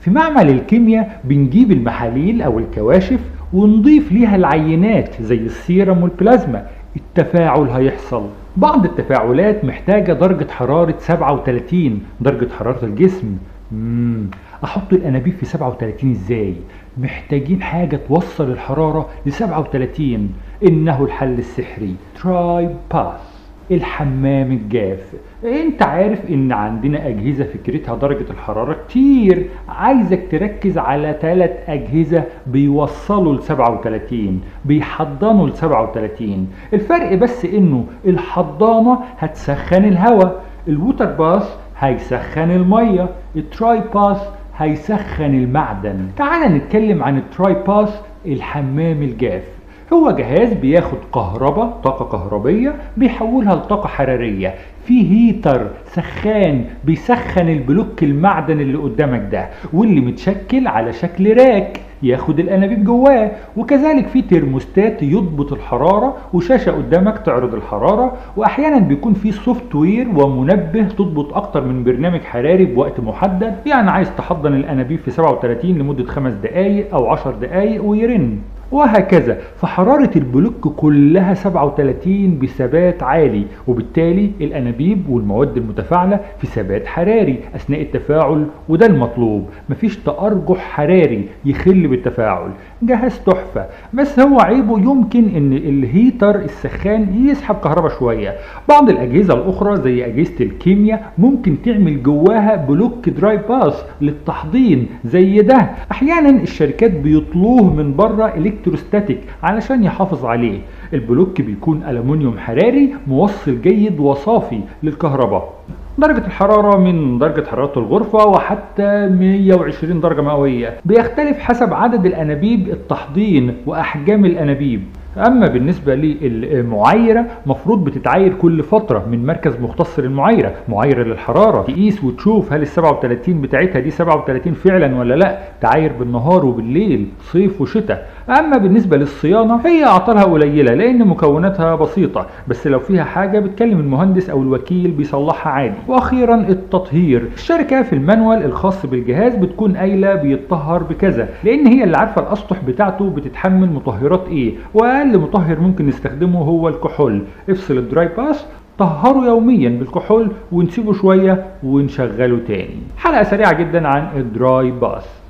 في معمل الكيمياء بنجيب المحاليل او الكواشف ونضيف ليها العينات زي السيرم والبلازما التفاعل هيحصل بعض التفاعلات محتاجة درجة حرارة 37 درجة حرارة الجسم مم. احط الانابيب في 37 ازاي محتاجين حاجة توصل الحرارة ل 37 انه الحل السحري تراي باث الحمام الجاف انت عارف ان عندنا اجهزة فكرتها درجة الحرارة كتير عايزك تركز على ثلاث اجهزة بيوصلوا ل 37 بيحضنوا ل 37 الفرق بس انه الحضانة هتسخن الهواء الووتر باث هيسخن المية التراي باث هيسخن المعدن تعال نتكلم عن التراي باث الحمام الجاف هو جهاز بياخد كهرباء طاقة كهربية بيحولها لطاقة حرارية في هيتر سخان بيسخن البلوك المعدن اللي قدامك ده واللي متشكل على شكل راك ياخد الانابيب جواه وكذلك في ترموستات يضبط الحراره وشاشه قدامك تعرض الحراره واحيانا بيكون في سوفت وير ومنبه تضبط اكتر من برنامج حراري بوقت محدد يعني عايز تحضن الانابيب في 37 لمده 5 دقائق او 10 دقائق ويرن وهكذا فحرارة البلوك كلها 37 بثبات عالي وبالتالي الأنابيب والمواد المتفاعلة في ثبات حراري أثناء التفاعل وده المطلوب مفيش تأرجح حراري يخل بالتفاعل جهاز تحفة بس هو عيبه يمكن ان الهيتر السخان يسحب كهرباء شوية بعض الأجهزة الأخرى زي أجهزة الكيمياء ممكن تعمل جواها بلوك دراي باس للتحضين زي ده أحيانا الشركات بيطلوه من بره الكتروستاتيك علشان يحافظ عليه البلوك بيكون ألمنيوم حراري موصل جيد وصافي للكهرباء درجة الحرارة من درجة حرارة الغرفة وحتى 120 درجة مئوية بيختلف حسب عدد الأنابيب التحضين وأحجام الأنابيب اما بالنسبه للمعايره مفروض بتتعاير كل فتره من مركز مختص للمعايره معايره للحراره تقيس وتشوف هل ال 37 بتاعتها دي 37 فعلا ولا لا تعاير بالنهار وبالليل صيف وشتاء اما بالنسبه للصيانه هي اعطالها قليله لان مكوناتها بسيطه بس لو فيها حاجه بتكلم المهندس او الوكيل بيصلحها عادي واخيرا التطهير الشركه في المانوال الخاص بالجهاز بتكون قايله بيتطهر بكذا لان هي اللي عارفه الاسطح بتاعته بتتحمل مطهرات ايه واقل مطهر ممكن نستخدمه هو الكحول افصل الدراي باس طهره يوميا بالكحول ونسيبه شويه ونشغله تاني حلقه سريعه جدا عن الدراي باس